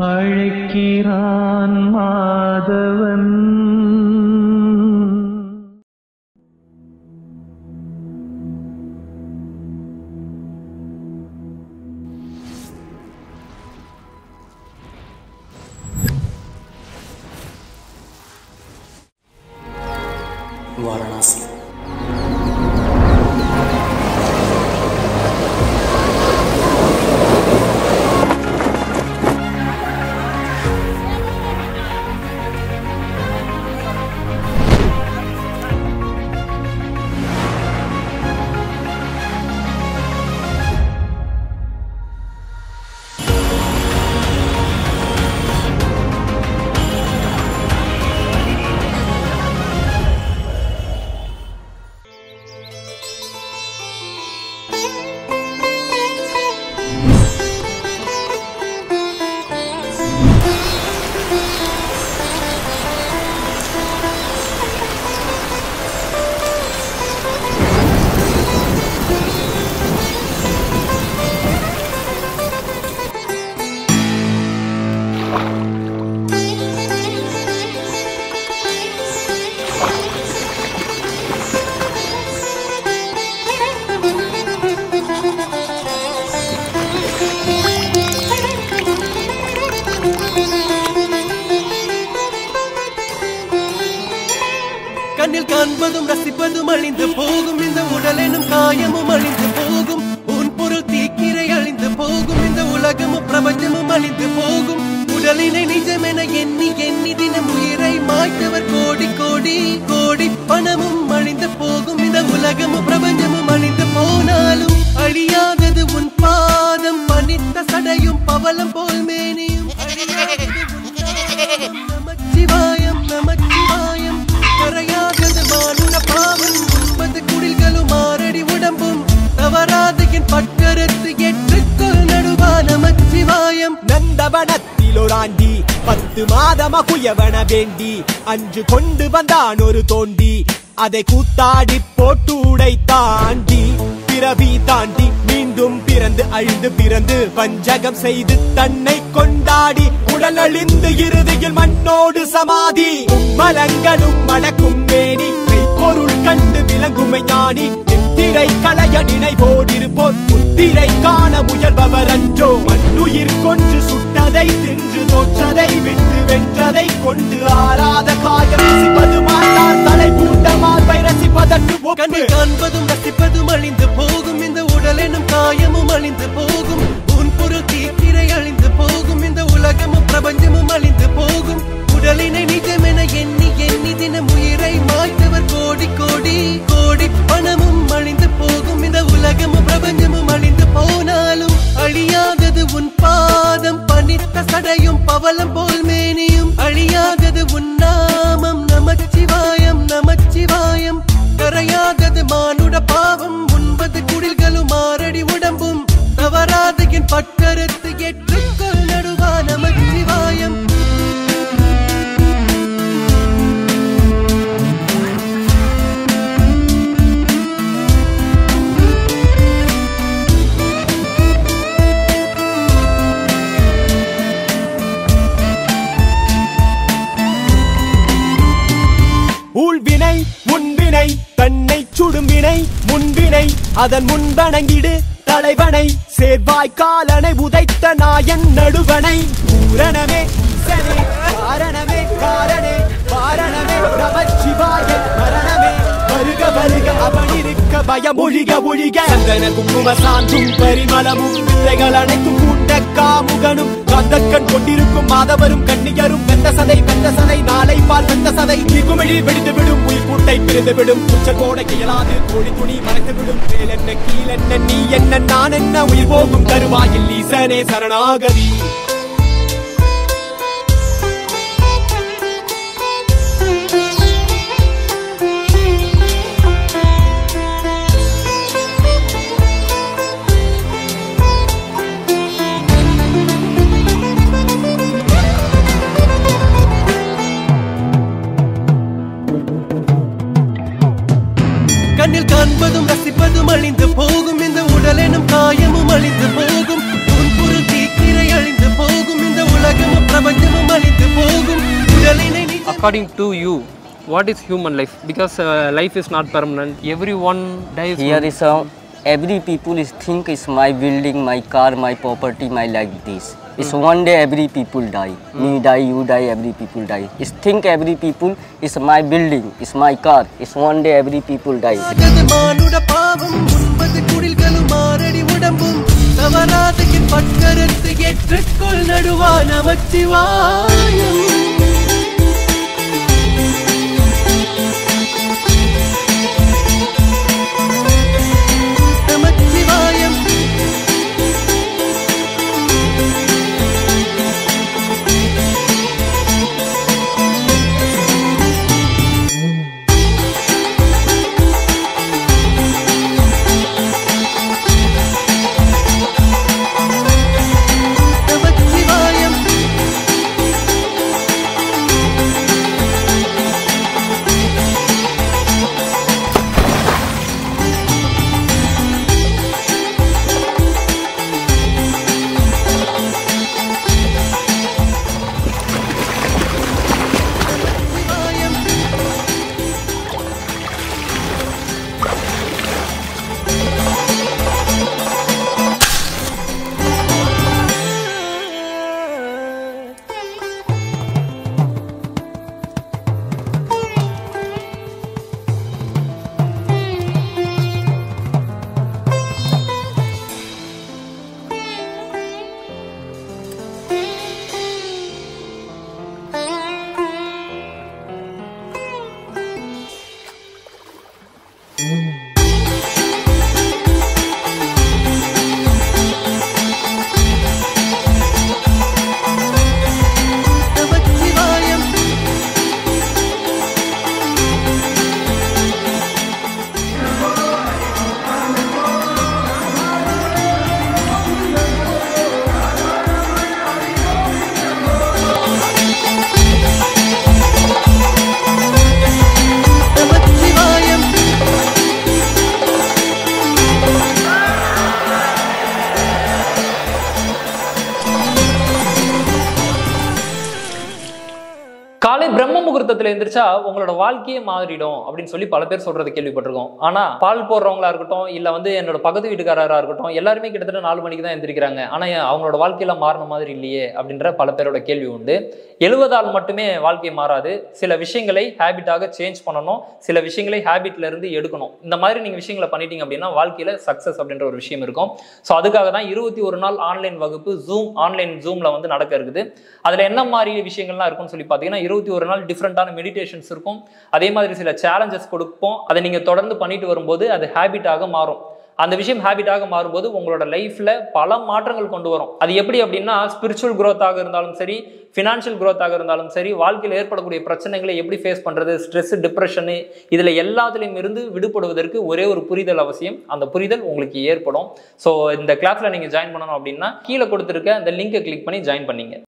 அழைக்கிறான் மாதவன் வாரணாசி கண்ணில் காண்பதும் ரசிப்பதும் அழிந்து போகும் இந்த உடலெனும் காயமும் அழிந்து போகும் உன் பொருள் தீக்கிரை அழிந்து போகும் இந்த உலகமும் பிரபஞ்சமும் அழிந்து போகும் உடலினை நிஜமென எண்ணி எண்ணி தினம் உயிரை மாய்த்தவர் கோடி கோடி கோடி பணமும் அழிந்து போகும் இந்த உலகமும் பிரபஞ்சமும் அழிந்து போனாலும் அழியாதது உன் பாதம் பனித்த சடையும் பவளம் போல் மேனியும் அழியாதது உன் நாமம். நமச்சிவாயம் நமச்சிவாயம் கரையாதது மானுட பாவம் ஒன்பது குடில்களும் மாரடி உடம்பும் தவறாது என் பட்டறுத்து எட்டுக்கொள் நடுவா நமச்சிவாயம் நந்தவனத்திலொராண்டி பத்து மாதமா குயவன வேண்டி அன்று கொண்டு வந்தான் ஒரு தோண்டி அதை கூத்தாடி போட்டு உடை தாண்டி பிறவி தாண்டி மீண்டும் பிறந்து அழிந்து பிறந்து வஞ்சகம் செய்து தன்னை கொண்டாடி உடல் அழிந்து இறுதியில் மண்ணோடு சமாதி மலங்களும் மணக்கும் மேனி பொருள் கண்டு விளங்குமை ஞானி திரை களைய நினைவோடிருப்போர் புத்திரை காண முயல்பவர் அன்றோ மண்ணுயிர் கொன்று சுட்டதை தின்று தோற்றதை விட்டு வென்றதை கொண்டு ஆறாத காயம் ரசிப்பது மாட்டார் தலை பூண்ட மார்பை ரசிப்பதற்கு ஒப்பு கண்ணில் காண்பதும் ரசிப்பதும் அழிந்து போகும் இந்த உடலெனும் காயமும் அழிந்து போகும் உன் பொருள் தீக்கிரை அழிந்து போகும் இந்த உலகமும் பிரபஞ்சமும் அழிந்து போகும் உடலினை நிஜமென எண்ணி எண்ணி தினம் உயிரை மாய்த்தவர் கோடி கோடி கோடி பணமும் அழிந்து போகும் இந்த உலகமும் பிரபஞ்சமும் அழிந்து போனாலும் அழியாதது உன் பாதம் பனித்த சடையும் பவளம் போல் மேனியும் அழியாதது உன் நாமம் நமச்சிவாயம் நமச்சிவாயம் கரையாதது மானுட பாவம் ஒன்பது குடில்களும் மாரடி உடம்பும் தவறாது என் பட்டறுத்து எட்டுக்கொள் நடுவா நமச்சிவாயம் ஊழ்வினை முன்வினை தன்னை சுடும்பினை முன்வினை அதன் முன்வணங்கிடு தலைவனை சேர்வாய் காலனை உதைத்த நாயன் நடுவனை பூரணமே சனே காரணமே காரணே வாரணமே நமச்சிவாய மரணமே வருக வருக அவனிருக்க பயம் ஒழிக ஒழிக சந்தன குங்கும சாந்தும் பரிமளமும் வித்தைகள் அனைத்தும் கூட்ட காமுகனும் கந்தக்கண் கொண்டிருக்கும் மாதவரும் கன்னியரும் வெந்த சதை வெந்த சதை நாளை பால் வெந்த சதை குமிழி வெடித்து விடும் உயிர் கூட்டை பிரிந்து விடும் உச்ச கோட இயலாது கோழி துணி மறைத்து விடும் மேல் என்ன கீழ் என்ன நீ என்ன நான் என்ன உயிர் போகும் தருவாயில் ஈசனே சரணாகதி கண்ணில் காண்பதும் ரசிப்பதும் அழிந்து போகும் இந்த உடலெனும் காயமும் அழிந்து போகும் உன் பொருள் தீக்கிரை அழிந்து போகும் according to you what is human life because uh, life is not permanent everyone dies Here is a every people is think is my building, my car, my property, my like this. It's one day every people die. Me die, you die, every people die. It's think every people is my building, is my car. It's one day every people die. ஆகாத மானுட பாவம் உண்பது குடில்களும் மாரடி உடம்பும் தவறாத என் பட்கரத்து ஏற்றுக்கொள் நடுவா நமச்சிவாயம் நமச்சிவாயம் நமச்சிவாயம் நமச்சிவாயம் நமச்சிவாயம் நமச்சிவாயம் காலை பிரம்ம முகூர்த்தத்துல எந்திரிச்சா உங்களோட வாழ்க்கையே மாறிடும் அப்படின்னு சொல்லி பல பேர் சொல்றது கேள்விப்பட்டிருக்கோம் ஆனா பால் போடுறவங்களா இருக்கட்டும் இல்ல வந்து என்னோட பக்கத்து வீட்டுக்காரரா இருக்கட்டும் எல்லாருமே கிட்டத்தட்ட நாலு மணிக்கு தான் எந்திரிக்கிறாங்க ஆனா ஏன் அவங்களோட வாழ்க்கையில மாறின மாதிரி இல்லையே அப்படின்ற பல பேரோட கேள்வி உண்டு எழுவதால் மட்டுமே வாழ்க்கை மாறாது சில விஷயங்களை ஹேபிட்டாக சேஞ்ச் பண்ணணும் சில விஷயங்களை ஹேபிட்ல இருந்து எடுக்கணும் இந்த மாதிரி நீங்க விஷயங்களை பண்ணிட்டீங்க அப்படின்னா வாழ்க்கையில சக்சஸ் அப்படின்ற ஒரு விஷயம் இருக்கும் ஸோ அதுக்காக தான் இருபத்தி ஒரு நாள் ஆன்லைன் வகுப்பு ஜூம் ஆன்லைன் ஜூம்ல வந்து நடக்க இருக்குது அதுல என்ன மாதிரி விஷயங்கள்லாம் இருக்கும்னு சொல்லி பார்த்தீங்கன்னா இருபத்தி ஒரு நாள் டிஃப்ரெண்டான மெடிடேஷன்ஸ் இருக்கும் அதே மாதிரி சில சேலஞ்சஸ் கொடுப்போம் அதை நீங்க தொடர்ந்து பண்ணிட்டு வரும்போது அது ஹேபிட்டாக மாறும் அந்த விஷயம் ஹேபிட்டாக மாறும்போது உங்களோட லைஃப்ல பல மாற்றங்கள் கொண்டு வரும் அது எப்படி அப்படின்னா ஸ்பிரிச்சுவல் growth-ஆக இருந்தாலும் சரி ஃபினான்ஷியல் growth-ஆக இருந்தாலும் சரி வாழ்க்கையில் ஏற்படக்கூடிய பிரச்சனைகளை எப்படி ஃபேஸ் பண்றது ஸ்ட்ரெஸ் டிப்ரெஷனு இதுல எல்லாத்துலேயும் இருந்து விடுபடுவதற்கு ஒரே ஒரு புரிதல் அவசியம் அந்த புரிதல் உங்களுக்கு ஏற்படும் ஸோ இந்த கிளாஸ்ல நீங்க ஜாயின் பண்ணணும் அப்படின்னா கீழே கொடுத்துருக்க அந்த லிங்கை கிளிக் பண்ணி ஜாயின் பண்ணீங்க